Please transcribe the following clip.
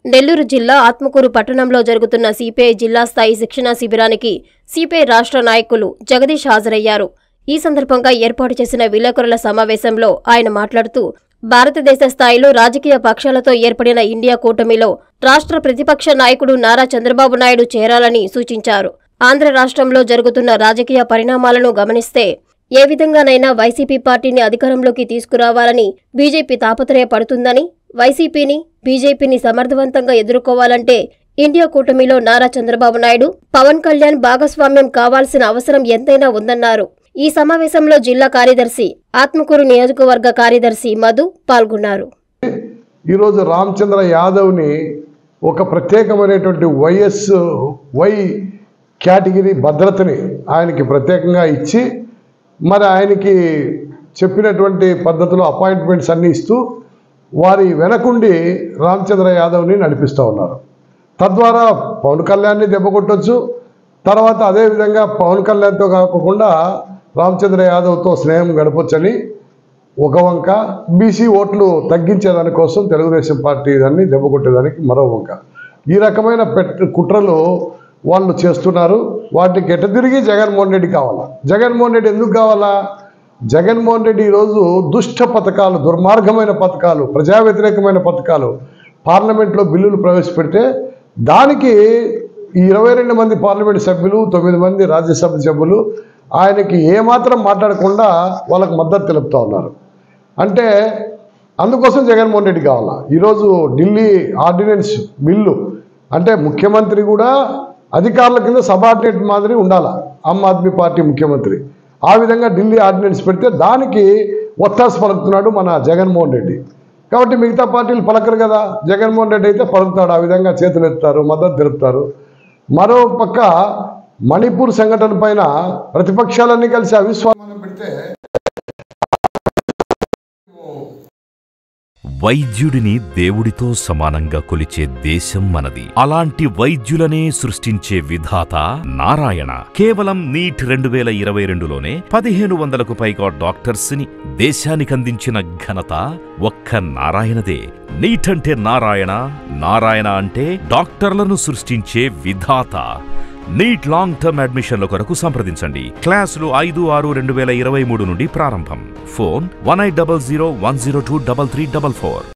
నెల్లూరు జిల్లా ఆత్మకూరు పట్టణంలో జరుగుతున్న సిపిఐ జిల్లా స్థాయి శిక్షణా శిబిరానికి సిపిఐ రాష్ట్ర నాయకులు జగదీష్ హాజరయ్యారు ఈ సందర్భంగా ఏర్పాటు చేసిన విలేకరుల సమావేశంలో ఆయన మాట్లాడుతూ భారతదేశ స్థాయిలో రాజకీయ పక్షాలతో ఏర్పడిన ఇండియా కూటమిలో రాష్ట్ర ప్రతిపక్ష నాయకుడు నారా చంద్రబాబు నాయుడు చేరాలని సూచించారు ఆంధ్ర రాష్ట్రంలో జరుగుతున్న రాజకీయ పరిణామాలను గమనిస్తే ఏ విధంగానైనా వైసీపీ పార్టీని అధికారంలోకి తీసుకురావాలని బీజేపీ తాపత్రయపడుతుందని వైసీపీని బీజేపీని సమర్థవంతంగా ఎదుర్కోవాలంటే ఇండియా కూటమిలో నారా చంద్రబాబు నాయుడు పవన్ కళ్యాణ్ భాగస్వామ్యం కావాల్సిన అవసరం ఎంతైనా ఉందన్నారు ఈ సమావేశంలో జిల్లా కార్యదర్శి ఆత్మకూరు నియోజకవర్గ కార్యదర్శి మధు పాల్గొన్నారు ఈరోజు రామచంద్ర యాదవ్ని ఒక ప్రత్యేకమైనటువంటి వైఎస్ వై కేటగిరీ భద్రతని ఆయనకి ప్రత్యేకంగా ఇచ్చి మరి ఆయనకి చెప్పినటువంటి పద్ధతిలో అపాయింట్మెంట్స్ అన్నీ ఇస్తూ వారి వెనకుండి రామచంద్ర యాదవ్ని నడిపిస్తూ ఉన్నారు తద్వారా పవన్ కళ్యాణ్ని దెబ్బకొట్టొచ్చు తర్వాత అదేవిధంగా పవన్ కళ్యాణ్తో కాకుండా రామచంద్ర యాదవ్తో స్నేహం గడపొచ్చని ఒక వంక బీసీ ఓట్లు తగ్గించేదాని కోసం తెలుగుదేశం పార్టీ దాన్ని దెబ్బకొట్టేదానికి మరో వంక ఈ రకమైన పెట్ కుట్రలు వాళ్ళు చేస్తున్నారు వాటికి ఎట తిరిగి జగన్మోహన్ రెడ్డి కావాలా జగన్మోహన్ రెడ్డి ఎందుకు కావాలా జగన్మోహన్ రెడ్డి ఈరోజు దుష్ట పథకాలు దుర్మార్గమైన పథకాలు ప్రజా వ్యతిరేకమైన పథకాలు పార్లమెంట్లో బిల్లులు ప్రవేశపెడితే దానికి ఈ ఇరవై రెండు మంది పార్లమెంట్ సభ్యులు తొమ్మిది మంది రాజ్యసభ సభ్యులు ఆయనకి ఏమాత్రం మాట్లాడకుండా వాళ్ళకు మద్దతు తెలుపుతా ఉన్నారు అంటే అందుకోసం జగన్మోహన్ రెడ్డి కావాలా ఈరోజు ఢిల్లీ ఆర్డినెన్స్ బిల్లు అంటే ముఖ్యమంత్రి కూడా అధికారుల కింద సబార్డినేట్ మాదిరి ఉండాలా ఆమ్ ఆద్మీ పార్టీ ముఖ్యమంత్రి ఆ విధంగా ఢిల్లీ ఆర్డినెన్స్ పెడితే దానికి ఒత్తాసు పలుకుతున్నాడు మన జగన్మోహన్ రెడ్డి కాబట్టి మిగతా పార్టీలు పలకరు కదా జగన్మోహన్ రెడ్డి అయితే పలుకుతాడు ఆ విధంగా చేతులు ఎత్తుతారు మద్దతు తెలుపుతారు మరో పక్క మణిపూర్ సంఘటన పైన ప్రతిపక్షాలన్నీ కలిసి అవిశ్వాసం పెడితే వైద్యుడిని దేవుడితో సమానంగా కొలిచే దేశం మనది అలాంటి వైద్యులనే సృష్టించే విధాత నారాయణ కేవలం నీట్ రెండు వేల ఇరవై రెండులోనే పదిహేను వందలకు పైగా డాక్టర్స్ ని దేశానికందించిన ఘనత ఒక్క నారాయణదే నీట్ అంటే నారాయణ నారాయణ అంటే డాక్టర్లను సృష్టించే విధాత నీట్ లాంగ్ టర్మ్ అడ్మిషన్ల కొరకు సంప్రదించండి క్లాసులు ఐదు ఆరు రెండు వేల ఇరవై మూడు నుండి ప్రారంభం phone one eight double zero one zero two double three double four